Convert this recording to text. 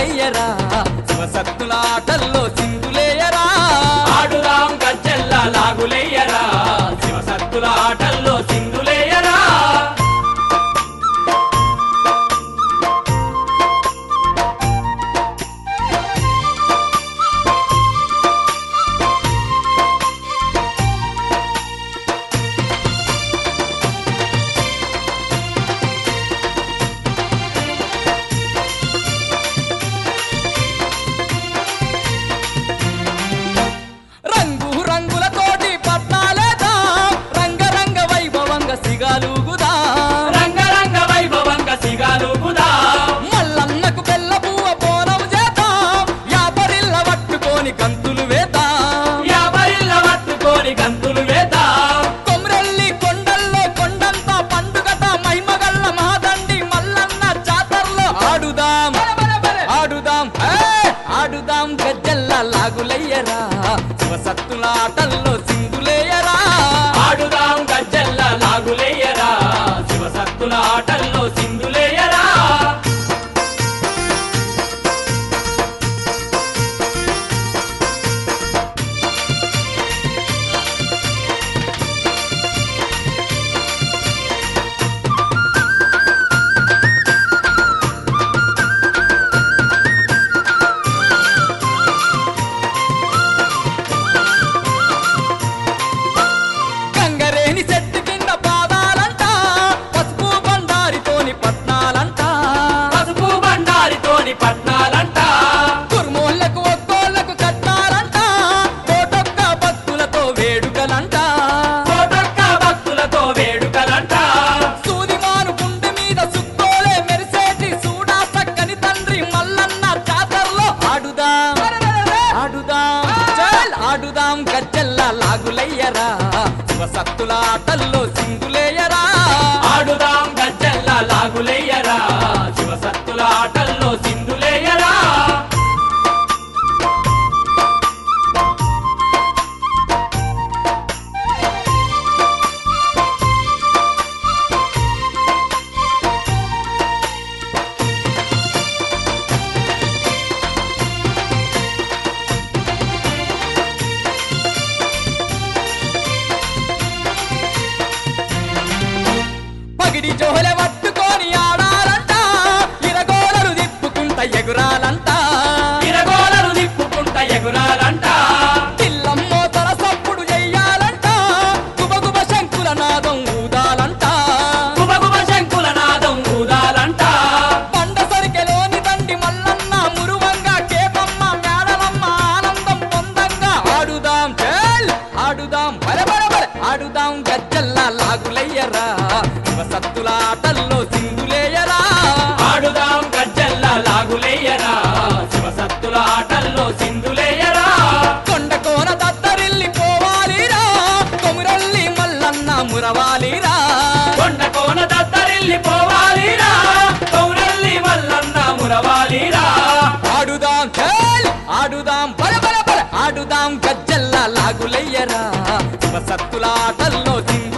లాగులయ్యరా శివసత్తుల ఆటల్లో సింధులేయరా ఆడుదాం గజ్జెల్ల లాగులేయరా శివసత్తుల ఆటల్లో సింధులేయరా రంగు రంగులతోటి పట్నాలేదా రంగరంగ వైభవంగా సిగాలుగుదా రంగరంగ వైభవంగ సిగాలుగుదా మల్లన్నకు బెల్ల పువ్వ పోనం చేద్దాం యాపరిల్ల పట్టుకొని కంతులు వేద్దాం యావరిల్ల పట్టుకొని గంతులు వేద్దాం కొమ్రెల్లి కొండల్లో కొండంత పండుగట మైమగల్ల మహాదండి మల్లన్న జాతరలో ఆడుదాం ఆడుదాం ఏ! ఆడుదాం గజ్జల్ల లాగులయ్యరా శివసత్తుల ఆటల్లో సింధులేయరా ఆడుదాం గజ్జెల్ల లాగులేయరా శివసత్తుల ఆటల్లో సింధులేయరా గంగరేని చెట్టు కింద పాదాలంట పసుపు బండారితోని పట్నాలంట పసుపు బండారితోని పట్నాలంట కుర్మోళ్ళకు ఒక్కోళ్ళకు కట్టాలంట కోటొక్క భక్తులతో వేడుకలంట కోటొక్క భక్తులతో వేడుకలంట సూదిమాను గుండె మీద సుక్కోలే మెరిసేటి సూడా చక్కని తండ్రి మల్లన్న జాతరలో ఆడుదాం ఆడుదాం చల్ ఆడుదాం గజ్జల్ల లాగులయ్యరా శివసత్తుల ఆటల్లో సింగులేయరా ఆడుదాం గజ్జెల్ల లాగులేయరా శివసత్తుల ఆటల్లో సింధులేయరా పగిడి జోహెల పట్టుకొని ఆడాలంట ఇరగోలరు తిప్పుకుంట ఎగురాలంట ఇరగోలను నిప్పుకుంట ఎగురాలంట పిల్లమ్మో తల సప్పుడు చెయ్యాలంట గుబగుబ శంకుల నాదం ఊదాలంట గుబగుబ శంకుల నాదం ఊదాలంట పండ సరికెలోని దండి మల్లన్న మురువంగా కేపమ్మ మేడలమ్మ ఆనందం పొందంగా ఆడుదాం చేల్ ఆడుదాం బరే బరే బరే ఆడుదాం గజ్జల్లా లాగులయ్యరా శివసత్తుల ఆటల్లో సింధులేయరా ఆడుదాం గజ్జెల్ల లాగులేయరా శివసత్తుల ఆటల్లో సింధులేయరా కొండ కోన దద్దరిల్లి పోవాలిరా కొమురల్లి మల్లన్న మురవాలిరా కొండ కోన దత్తరిల్లి పోవాలిరా కౌరల్లి మల్లన్న మురవాలిరా ఆడుదాం చేల్ ఆడుదాం బల బల బల ఆడుదాం గజ్జల్లా లాగులయ్యరా శివసత్తుల ఆటల్లో సింధు